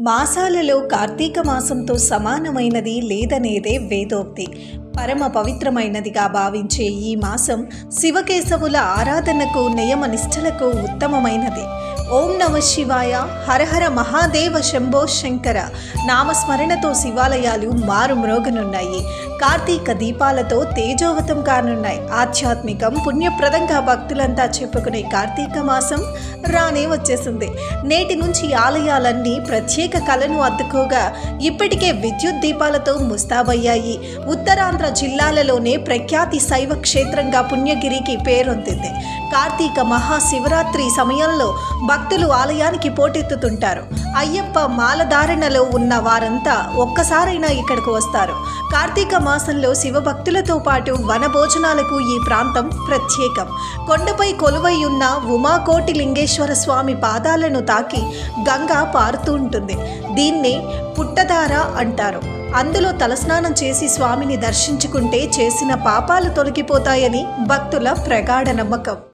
మాసాలలో కార్తీక మాసంతో సమానమైనది లేదనేదే వేదోక్తి పరమ పవిత్రమైనదిగా భావించే ఈ మాసం శివకేశవుల ఆరాధనకు నియమ నిష్ఠలకు ఉత్తమమైనది ఓం నమ శివాయ హరహర మహాదేవ శంభో శంకర నామస్మరణతో శివాలయాలు మారుమ్రోగనున్నాయి కార్తీక దీపాలతో తేజోవతం కానున్నాయి ఆధ్యాత్మికం పుణ్యప్రదంగా భక్తులంతా చెప్పుకునే కార్తీక మాసం రానే వచ్చేసింది నేటి నుంచి ఆలయాలన్నీ ప్రత్యేక కళను అద్దుకోగా ఇప్పటికే విద్యుత్ దీపాలతో ముస్తాబయ్యాయి ఉత్తరాంధ్ర జిల్లాలలోనే ప్రఖ్యాతి శైవ క్షేత్రంగా పుణ్యగిరికి పేరొందింది కార్తీక మహాశివరాత్రి సమయంలో భక్తులు ఆలయానికి పోటెత్తుతుంటారు అయ్యప్ప మాలధారణలో ఉన్న వారంతా ఒక్కసారైనా ఇక్కడికి వస్తారు కార్తీక మాసంలో శివభక్తులతో పాటు వనభోజనాలకు ఈ ప్రాంతం ప్రత్యేకం కొండపై కొలువై ఉన్న ఉమాకోటి లింగేశ్వర స్వామి పాదాలను తాకి గంగా పారుతూ ఉంటుంది దీన్ని పుట్టధార అంటారు అందులో తలస్నానం చేసి స్వామిని దర్శించుకుంటే చేసిన పాపాలు తొలగిపోతాయని భక్తుల ప్రగాఢ నమ్మకం